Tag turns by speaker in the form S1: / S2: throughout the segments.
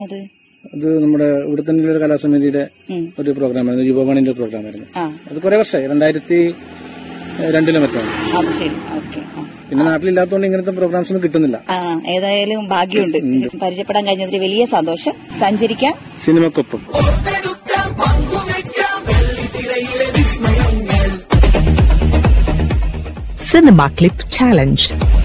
S1: അത്
S2: അത് നമ്മുടെ ഇവിടെ തന്നെ ഒരു കലാസമിതിയുടെ
S1: ഉം.
S2: ഒരു പ്രോഗ്രാമായിരുന്നു യുവവാണിന്റെ പ്രോഗ്രാമായിരുന്നു
S1: ആ
S2: അത് കുറെ വർഷമായി രണ്ടായിരത്തി രണ്ടിലും മറ്റാണ്
S1: അത് ശരി ഓക്കെ ആ.
S2: പിന്നെ നാട്ടിലില്ലാത്തതുകൊണ്ട് ഇങ്ങനത്തെ പ്രോഗ്രാംസ് ഒന്നും കിട്ടുന്നില്ല
S1: ആ ഏതായാലും ഭാഗ്യമുണ്ട് പരിചയപ്പെടാൻ കഴിഞ്ഞതിൽ വലിയ സന്തോഷം സഞ്ചരിക്കാം
S2: സിനിമക്കൊപ്പം
S3: Cinema Clip Challenge.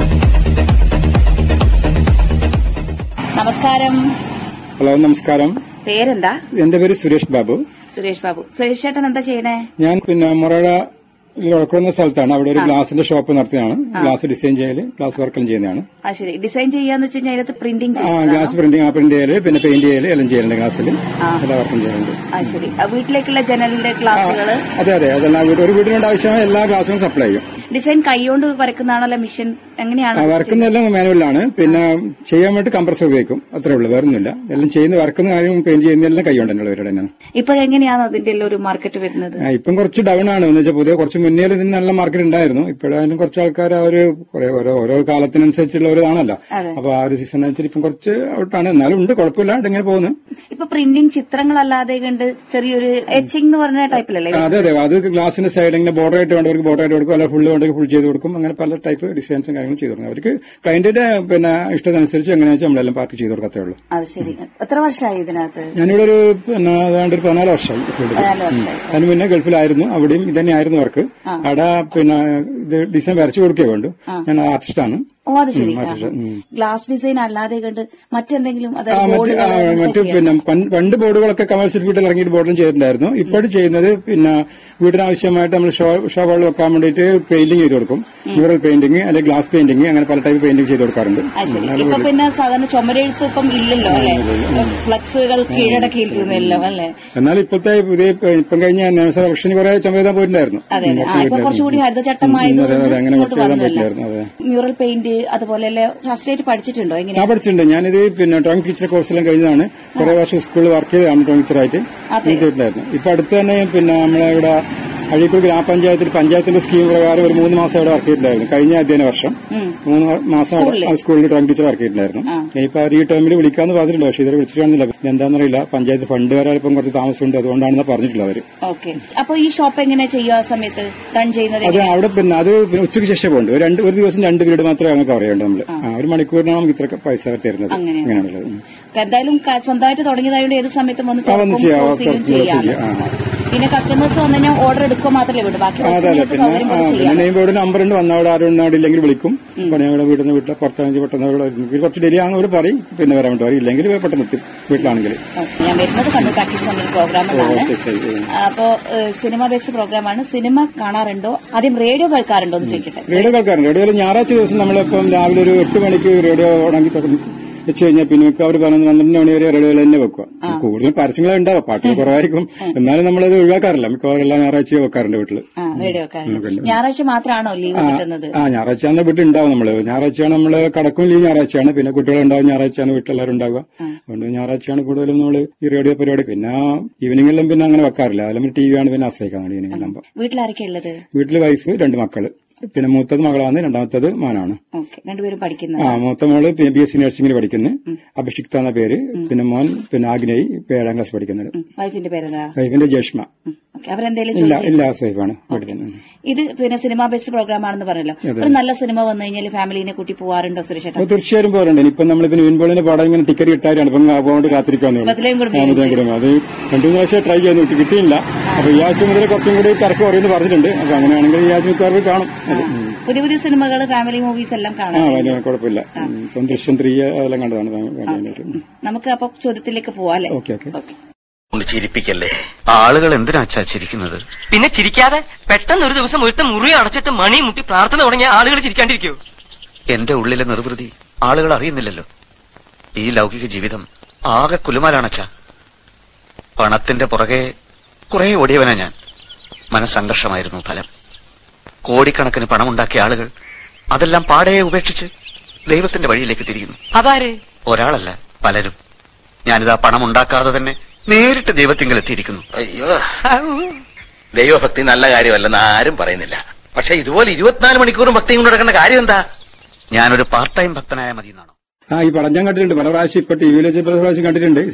S1: നമസ്കാരം
S4: ഹലോ നമസ്കാരം
S1: പേരെന്താ
S4: എന്റെ പേര് സുരേഷ് ബാബു
S1: സുരേഷ് ബാബു സുരേഷ് ചേട്ടൻ എന്താ ചെയ്യണേ
S4: ഞാൻ പിന്നെ മൊറഴ ഉഴക്കുന്ന സ്ഥലത്താണ് അവിടെ ഒരു ഗ്ലാസിന്റെ ഷോപ്പ് നടത്തിയതാണ് ഗ്ലാസ് ഡിസൈൻ ചെയ്യല് ഗ്ലാസ് വർക്കെല്ലാം ചെയ്യുന്നതാണ്
S1: ആ ശരി ഡിസൈൻ ചെയ്യാന്ന് വെച്ച് കഴിഞ്ഞാൽ അതിനകത്ത് പ്രിന്റിംഗ്
S4: ആ ഗ്ലാസ് പ്രിന്റിംഗ് ആ പ്രിന്റ് ചെയ്യല് പിന്നെ പെയിന്റ് ചെയ്യല് എല്ലാം ചെയ്യലുണ്ട് ഗ്ലാസ്സിൽ എല്ലാ വർക്കും ചെയ്യുന്നുണ്ട്
S1: ആ ശരി ആ, വീട്ടിലേക്കുള്ള ജനലിന്റെ ഗ്ലാസുകള്
S4: അതെ അതെ അതെല്ലാം വീട് ഒരു വീടിനുണ്ട് ആവശ്യമായ എല്ലാ ഗ്ലാസുകളും സപ്ലൈ ചെയ്യും
S1: ഡിസൈൻ കൈകൊണ്ട് വരക്കുന്നതാണോ അല്ല മെഷീൻ എങ്ങനെയാണ്
S4: ആ വർക്കുന്നതെല്ലാം മാനുവലാണ് പിന്നെ ചെയ്യാൻ വേണ്ടി കംപ്രസർ ഉപയോഗിക്കും അത്രേ ഉള്ളൂ വേറെ ഒന്നുമില്ല എല്ലാം ചെയ്യുന്ന വർക്കുന്ന കാര്യം പെയിന്റ് ചെയ്യുന്നതെല്ലാം കൈകൊണ്ടുള്ള പരിപാടി തന്നെയാണ്
S1: ഇപ്പോഴെങ്ങനെയാണ് അതിന്റെ എല്ലാം ഒരു മാർക്കറ്റ് വരുന്നത്
S4: ആ, ഇപ്പം കുറച്ച് ഡൗൺ ആണ് എന്ന് വെച്ചാൽ പുതിയ കുറച്ച് മുന്നേ ഇതിന് നല്ല മാർക്കറ്റ് ഉണ്ടായിരുന്നു ഇപ്പോഴായാലും കുറച്ച് ആൾക്കാർ ആ ഒരു കുറെ ഓരോ ഓരോ കാലത്തിനനുസരിച്ചുള്ള ഒരു ഇതാണല്ലോ
S1: അതെ.
S4: അപ്പൊ ആ ഒരു സീസൺ അനുസരിച്ച് ഇപ്പം കുറച്ച് ഔട്ടാണ് എന്നാലും ഉണ്ട് കുഴപ്പമില്ല ഇങ്ങനെ പോകുന്നു
S1: ഇപ്പൊ പ്രിന്റിംഗ് ചിത്രങ്ങളല്ലാതെ കണ്ട് ചെറിയൊരു എച്ചിങ് എന്ന് പറഞ്ഞ ടൈപ്പിലല്ലേ
S4: ആ, അതെ അതെ അത് ഗ്ലാസിന്റെ സൈഡ് ഇങ്ങനെ ബോർഡർ ആയിട്ട് വേണ്ടവർക്ക് ബോർഡർ ആയിട്ട് കൊടുക്കും അല്ല ഫുള്ള് വേണ്ടവർക്ക് ഫുൾ ചെയ്ത് കൊടുക്കും അങ്ങനെ പല ടൈപ്പ് ഡിസൈൻസും കാര്യങ്ങളും ചെയ്തു കൊടുക്കും അവർക്ക് ക്ലയന്റിന്റെ പിന്നെ ഇഷ്ടത്തിനനുസരിച്ച് എങ്ങനെയാ വെച്ചാൽ നമ്മളെല്ലാം പാർക്ക് ചെയ്ത് കൊടുക്കത്തേ ഉള്ളൂ
S1: അത് ശരി എത്ര വർഷമായി ഇതിനകത്ത്
S4: ഞാനിവിടെ ഒരു പിന്നെ ഏതാണ്ട് ഒരു പതിനാല് വർഷമായി ഫീൽഡിൽ
S1: പതിനാല് വർഷമായി
S4: അതിന് മുന്നേ ഗൾഫിലായിരുന്നു അവിടെയും ഇതന്നെയായിരുന്നു വർക്ക് അവിടെ പിന്നെ ഇത് ഡിസൈൻ വരച്ചു കൊടുക്കേ വേണ്ടു ഞാൻ ആർട്ടിസ്റ്റാണ്
S1: ഓ അത് ശരി
S4: ഉം, അത് ശരി, ഉം.
S1: ഗ്ലാസ് ഡിസൈൻ അല്ലാതെ കണ്ട് മറ്റെന്തെങ്കിലും
S4: ആ,
S1: അതായത്
S4: മറ്റ്
S1: ബോർഡുകൾ
S4: ആ, മറ്റ് പിന്നെ പൻ- പണ്ട് ബോർഡുകളൊക്കെ കമേഴ്സ്യൽ ഫീൽഡിൽ ഇറങ്ങിയിട്ട് ബോർഡിലും ചെയ്തിട്ടുണ്ടായിരുന്നു ഇപ്പോഴും ചെയ്യുന്നത് പിന്നെ വീടിനാവശ്യമായിട്ട് നമ്മൾ ഷോ ഷോകൾ വെക്കാൻ വേണ്ടിയിട്ട് പെയിന്റിംഗ് ചെയ്ത് കൊടുക്കും മ്യൂറൽ പെയിന്റിംഗ് അല്ലെങ്കിൽ ഗ്ലാസ് പെയിന്റിംഗ് അങ്ങനെ പല ടൈപ്പ് പെയിന്റിംഗ് ചെയ്ത് കൊടുക്കാറുണ്ട്
S1: അത് ശരി ഇപ്പൊ പിന്നെ സാധാരണ ചുമരെഴുത്ത് ഇപ്പം ഇല്ലല്ലോ അല്ലെ ഫ്ലക്സുകൾ കീഴടക്കിയിരിക്കുന്നല്ലോ അല്ലെ
S4: എന്നാൽ ഇപ്പോഴത്തെ പുതിയ ഇപ്പം കഴിഞ്ഞ നിയമസഭ ഇലക്ഷന് കുറെ ചുമതാൻ പോയിട്ടുണ്ടായിരുന്നു
S1: അതെ
S4: ഉം,
S1: ആ
S4: ഒക്കെ
S1: ഇപ്പൊ കുറച്ചുകൂടി
S4: ഉം,
S1: ഹരിതചട്ടമായത്
S4: അതെ, അതെ, അങ്ങനെ
S1: ഇങ്ങോട്ട്
S4: കുറച്ച് എഴുതാൻ
S1: വന്നല്ലോ
S4: പറ്റില്ലായിരുന്നു അതെ
S1: മ്യൂറൽ പെയിന്റ് അതുപോലെ ഫസ്റ്റ് പഠിച്ചിട്ടുണ്ടോ എങ്ങനെ
S4: ഞാൻ പഠിച്ചിട്ടുണ്ട് ഞാനിത് പിന്നെ ഡ്രോയിങ് ടീച്ചർ കോഴ്സെല്ലാം കഴിഞ്ഞതാണ് കുറെ വർഷം സ്കൂളിൽ വർക്ക് ചെയ്തതാണ് ഡ്രോയിങ് ടീച്ചറായിട്ട്
S1: അതെ.
S4: ചെയ്തിട്ടുണ്ടായിരുന്നു ഇപ്പൊ അടുത്ത് തന്നെ പിന്നെ നമ്മളെ ഇവിടെ അഴീക്കോട് ഗ്രാമപഞ്ചായത്തിൽ പഞ്ചായത്തിന്റെ സ്കീം പ്രകാരം ഒരു മൂന്ന് മാസം അവിടെ വർക്ക് ചെയ്തിട്ടുണ്ടായിരുന്നു കഴിഞ്ഞ അധ്യയന വർഷം മൂന്ന് വ- മാസം അവിടെ ആ സ്കൂളിൽ ഡ്രോയിങ് ടീച്ചർ വർക്ക് ചെയ്തിട്ടുണ്ടായിരുന്നു ഇപ്പൊ ഈ ടൈമിൽ വിളിക്കാന്ന് പറഞ്ഞിട്ടുണ്ട് പക്ഷേ ഇതുവരെ വിളിച്ചിട്ട് കാണുന്നില്ല എന്താണെന്നറിയില്ല പഞ്ചായത്ത് ഫണ്ട് വരാൻ ഇപ്പം കുറച്ച് താമസമുണ്ട് അതുകൊണ്ടാണെന്ന് പറഞ്ഞിട്ടുള്ളത് അവര്
S1: ഓക്കെ അപ്പൊ ഈ ഷോപ്പ് എങ്ങനെ ചെയ്യുക ആ സമയത്ത് റൺ ചെയ്യുന്നത്
S4: അത് അവിടെ പിന്നെ അത് പിന്നെ ഉച്ചയ്ക്ക് ശേഷം പോകുന്നുണ്ട് ഒരു രണ്ട് ഒരു ദിവസം രണ്ട് പീരീഡ് മാത്രമേ അങ്ങനെ കവർ ചെയ്യേണ്ടത് നമ്മള് ആ, ഒരു മണിക്കൂറിനാണ് നമുക്ക് ഇത്ര പൈസ തരുന്നത്
S1: അങ്ങനെയാണ്.
S4: അങ്ങനെയാണുള്ളത് ഉം.
S1: അപ്പൊ എന്തായാലും ക- സ്വന്തമായിട്ട് തുടങ്ങിയതായതുകൊണ്ട് ഏത് സമയത്തും വന്ന്
S4: ആ, വന്ന്
S1: തുറക്കും,
S4: ചെയ്യാം,
S1: close ചെയ്യും
S4: തുറക്കും, close
S1: ചെയ്യാം.
S4: ചെയ്യാം, ആ.
S1: പിന്നെ കസ്റ്റമേഴ്സ് വന്നു കഴിഞ്ഞാൽ ഓർഡർ എടുക്കുക മാത്രമേ വിടൂ ബാക്കി
S4: ആ, അതെ അതെ
S1: നിങ്ങൾക്ക്
S4: പിന്നെ
S1: സൗകര്യം
S4: ആ,
S1: പോലെ
S4: പിന്നെ
S1: ചെയ്യാം
S4: നെയിം ബോർഡ് നമ്പർ ഉണ്ട് വന്നവിടെ ആരും അവിടെ ഇല്ലെങ്കിൽ വിളിക്കും പിന്നെ ഞങ്ങളുടെ വീട്ടിൽ നിന്ന് വീട്ടിൽ പുറത്താണെങ്കിൽ പെട്ടെന്ന് അവിടെ എനിക്ക് കുറച്ച് ഡിലേ ആണെന്ന് അവർ പറയും പിന്നെ വരാൻ വേണ്ടി പറയും ഇല്ലെങ്കിൽ പെട്ടെന്ന് എത്തും വീട്ടിലാണെങ്കിൽ
S1: ഓക്കേ, ഞാൻ വരുന്നത് കണ്ണൂർ പ്രാക്ടീസ് എന്നൊരു പ്രോഗ്രാമിലാണ്
S4: ശരി, ശരി, ശരി.
S1: അപ്പോ സിനിമ ബേസ്ഡ് പ്രോഗ്രാമാണ് സിനിമ കാണാറുണ്ടോ ആദ്യം റേഡിയോ കേൾക്കാറുണ്ടോ എന്ന് ചോദിക്കട്ടെ
S4: റേഡിയോ കേൾക്കാറുണ്ട് റേഡിയോയിൽ ഞായറാഴ്ച ദിവസം നമ്മളിപ്പം രാവിലെ ഒരു എട്ട് മണിക്ക് റേഡിയോ ഉണങ്ങി തുടങ്ങി വെച്ച് കഴിഞ്ഞാൽ പിന്നെ മിക്ക അവർ പറയുന്നത് പന്ത്രണ്ട് മണി വരെ റേഡിയോയിൽ തന്നെ വെക്കുക കൂടുതൽ പരസ്യങ്ങളെ ഉണ്ടാവും പാട്ടുകൾ കുറവായിരിക്കും എന്നാലും നമ്മളത് ഒഴിവാക്കാറില്ല മിക്കവാറും എല്ലാ ഞായറാഴ്ചയും വെക്കാറുണ്ട് വീട്ടിൽ
S1: ആ റേഡിയോ കേൾക്കാറുണ്ട് ഞായറാഴ്ച മാത്രമാണോ ലീവ് കിട്ടുന്നത്
S4: ആ ഞായറാഴ്ച ആണ് വീട്ടിൽ ഉണ്ടാവും നമ്മള് ഞായറാഴ്ചയാണ് നമ്മള് കടക്കും ലീവ് ഞായറാഴ്ചയാണ് പിന്നെ കുട്ടികളുണ്ടാവും ഞായറാഴ്ചയാണ് വീട്ടിലെല്ലാവരും ഉണ്ടാവുക അതുകൊണ്ട് ഞായറാഴ്ചയാണ് കൂടുതലും നമ്മൾ ഈ റേഡിയോ പരിപാടി പിന്നെ ഈവനിങ്ങിലും പിന്നെ അങ്ങനെ വെക്കാറില്ല അതിലും ടി വി ആണ് പിന്നെ ആശ്രയിക്കുന്നത് ഈവനിങ്ങിലാകുമ്പോൾ
S1: വീട്ടിലാരൊക്കെ ഉള്ളത്
S4: വീട്ടില് വൈഫ് രണ്ട് മക്കള് പിന്നെ മൂത്തത് മകളാണ് രണ്ടാമത്തത് മോനാണ്
S1: ഓക്കെ രണ്ടുപേരും പഠിക്കുന്നത്
S4: ആ മൂത്ത മോള് ബി എസ് സി നഴ്സിംഗിൽ പഠിക്കുന്നു അഭിഷിക്ത എന്ന പേര് പിന്നെ മോൻ പിന്നെ ആഗ്നേയ് ഇപ്പൊ ഏഴാം ക്ലാസ് പഠിക്കുന്നത്
S1: വൈഫിന്റെ പേരെന്താ
S4: വൈഫിന്റെ ജേഷ്മ
S1: ഓക്കെ അവരെന്തേലും
S4: ഇല്ല
S1: ചോദിച്ചേ?
S4: ഇല്ല വൈഫാണ് വീട്ടിൽ തന്നെ
S1: ഇത് പിന്നെ സിനിമ ബേസ്ഡ് പ്രോഗ്രാം ആണെന്ന് പറഞ്ഞല്ലോ ഒരു നല്ല സിനിമ വന്നു കഴിഞ്ഞാൽ ഫാമിലിനെ കൂട്ടി പോവാറുണ്ടോ സുരേഷ്
S4: അപ്പൊ തീർച്ചയായും പോരുണ്ട് ഇനിയിപ്പം നമ്മൾ പിന്നെ വിൻബോളിന്റെ പടം ഇങ്ങനെ ടിക്കറ്റ് കിട്ടാറാണ് ഇപ്പം അതുകൊണ്ട് കാത്തിരിക്കാന്ന്
S1: പതിലേയും കൂടെ
S4: കൂടെ അത് രണ്ടു മൂന്ന് പ്രാവശ്യം ട്രൈ ചെയ്തു കിട്ടിയില്ല അപ്പൊ ഈ ആഴ്ച മുതൽ കുറച്ചും കൂടി തിരക്ക് കുറയുമെന്ന് പറഞ്ഞിട്ടുണ്ട് അപ്പൊ അങ്ങനെയാണെങ്കിൽ ഈ ആഴ്ച മിക്കവാറും കാണും അത്. ഉം.
S1: പുതിയ പുതിയ സിനിമകൾ ഫാമിലി മൂവീസ് എല്ലാം
S4: ആ
S1: കാണാം
S4: വലിയ കുഴപ്പമില്ല ഉം. ഇപ്പം ദൃശ്യം ത്രീ അതെല്ലാം കണ്ടതാണ് ഫാമിലിയായിട്ട്. ഉം.
S1: നമുക്ക് അപ്പൊ ചോദ്യത്തിലേക്ക് പോവാം അല്ലേ
S4: ഓക്കെ ഓക്കെ
S1: ഓക്കെ
S5: കൊണ്ട് ചിരിപ്പിക്കല്ലേ ആളുകൾ എന്തിനാ അച്ഛാ ചിരിക്കുന്നത്
S6: പിന്നെ ചിരിക്കാതെ പെട്ടെന്ന് ഒരു ദിവസം ഒരുത്ത മുറി അടച്ചിട്ട് മണി മുട്ടി പ്രാർത്ഥന തുടങ്ങിയ ആളുകൾ ചിരിക്കാണ്ടിരിക്കോ
S5: എന്റെ ഉള്ളിലെ നിർവൃതി ആളുകൾ അറിയുന്നില്ലല്ലോ ഈ ലൗകിക ജീവിതം ആകെ കുലുമാലാണ് അച്ഛാ പണത്തിന്റെ പുറകെ കുറെ ഓടിയവനാ ഞാൻ മനസ്സംഘർഷമായിരുന്നു ഫലം കോടിക്കണക്കിന് പണമുണ്ടാക്കിയ ആളുകൾ അതെല്ലാം പാടെ ഉപേക്ഷിച്ച് ദൈവത്തിന്റെ വഴിയിലേക്ക് തിരിയുന്നു
S6: അതാര്
S5: ഒരാളല്ല പലരും ഞാനിതാ പണം ഉണ്ടാക്കാതെ തന്നെ നേരിട്ട് ദൈവത്തിങ്കൽ എത്തിയിരിക്കുന്നു
S7: അയ്യോ ദൈവഭക്തി നല്ല കാര്യമല്ലെന്ന് ആരും പറയുന്നില്ല പക്ഷെ ഇതുപോലെ ഇരുപത്തിനാല് മണിക്കൂറും ഭക്തിയും കൊണ്ട് നടക്കേണ്ട കാര്യം എന്താ
S5: ഞാനൊരു പാർട്ട് ടൈം ഭക്തനായ മതി എന്നാണോ
S4: ആ ഈ പടം ഞാൻ കണ്ടിട്ടുണ്ട് പല പ്രാവശ്യം ഇപ്പൊ ടി വിയിൽ വെച്ച് പല പ്രാവശ്യം കണ്ടിട്ടുണ്ട്